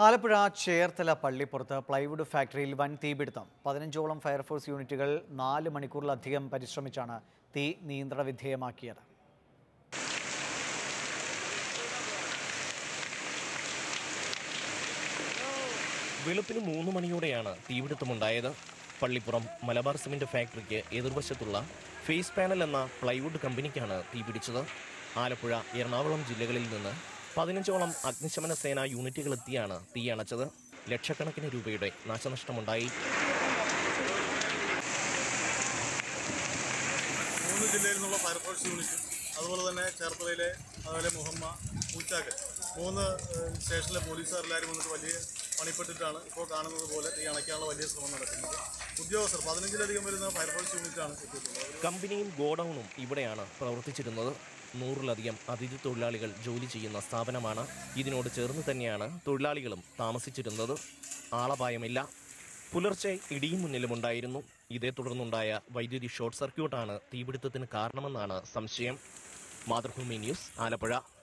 Alappuzha Cherthala പള്ളിപ്പുറത്ത് plywood ഫാക്ടറിയിൽ വൻ തീപിടുത്തം പതിനഞ്ചോളം ഫയർഫോഴ്സ് യൂണിറ്റുകൾ നാല് മണിക്കൂറിലധികം പരിശ്രമിച്ചാണ് തീ നിയന്ത്രണ വിധേയമാക്കിയത് വെളുപ്പിന് മൂന്ന് മണിയോടെയാണ് തീപിടുത്തമുണ്ടായത് പള്ളിപ്പുറം മലബാർ സിമന്റ് ഫാക്ടറിക്ക് എതിർവശത്തുള്ള ഫേസ് പാനൽ എന്ന പ്ലൈവുഡ് കമ്പനിക്കാണ് തീപിടിച്ചത് ആലപ്പുഴ എറണാകുളം ജില്ലകളിൽ നിന്ന് പതിനഞ്ചോളം അഗ്നിശമന സേനാ യൂണിറ്റുകൾ എത്തിയാണ് തീ അണച്ചത് ലക്ഷക്കണക്കിന് രൂപയുടെ നാശനഷ്ടമുണ്ടായി മൂന്ന് ജില്ലയിൽ നിന്നുള്ള ഫയർഫോഴ്സ് യൂണിറ്റും അതുപോലെ തന്നെ ചേർത്തലയിലെ അതുപോലെ മുഹമ്മ പൂച്ചാക്കൽ മൂന്ന് ഏഹ്, സ്റ്റേഷനിലെ പോലീസുകാരെല്ലാവരും വന്നിട്ട് വലിയ പണിപ്പെട്ടിട്ടാണ് ഇപ്പോൾ കാണുന്നത് പോലെ തീ അണയ്ക്കാനുള്ള വലിയ ശ്രമം നടക്കുന്നത് ഉദ്യോഗസ്ഥർ പതിനഞ്ചിലധികം വരുന്ന ഫയർഫോഴ്സ് യൂണിറ്റാണ് എത്തിയിട്ടുള്ളത് അവർ കമ്പനിയും ഗോഡൌണും ഇവിടെയാണ് പ്രവർത്തിച്ചിരുന്നത് നൂറിലധികം അതിഥി തൊഴിലാളികൾ ജോലി ചെയ്യുന്ന സ്ഥാപനമാണ് ഇതിനോട് ചേർന്ന് തന്നെയാണ് തൊഴിലാളികളും താമസിച്ചിരുന്നത് ആളപായമില്ല പുലർച്ചെ ഇടിയും മുന്നിലുമുണ്ടായിരുന്നു ഇതേ തുടർന്നുണ്ടായ വൈദ്യുതി ഷോർട്ട് സർക്യൂട്ടാണ് തീപിടുത്തത്തിന് കാരണമെന്നാണ് സംശയം മാതൃഭൂമി ന്യൂസ് ആലപ്പുഴ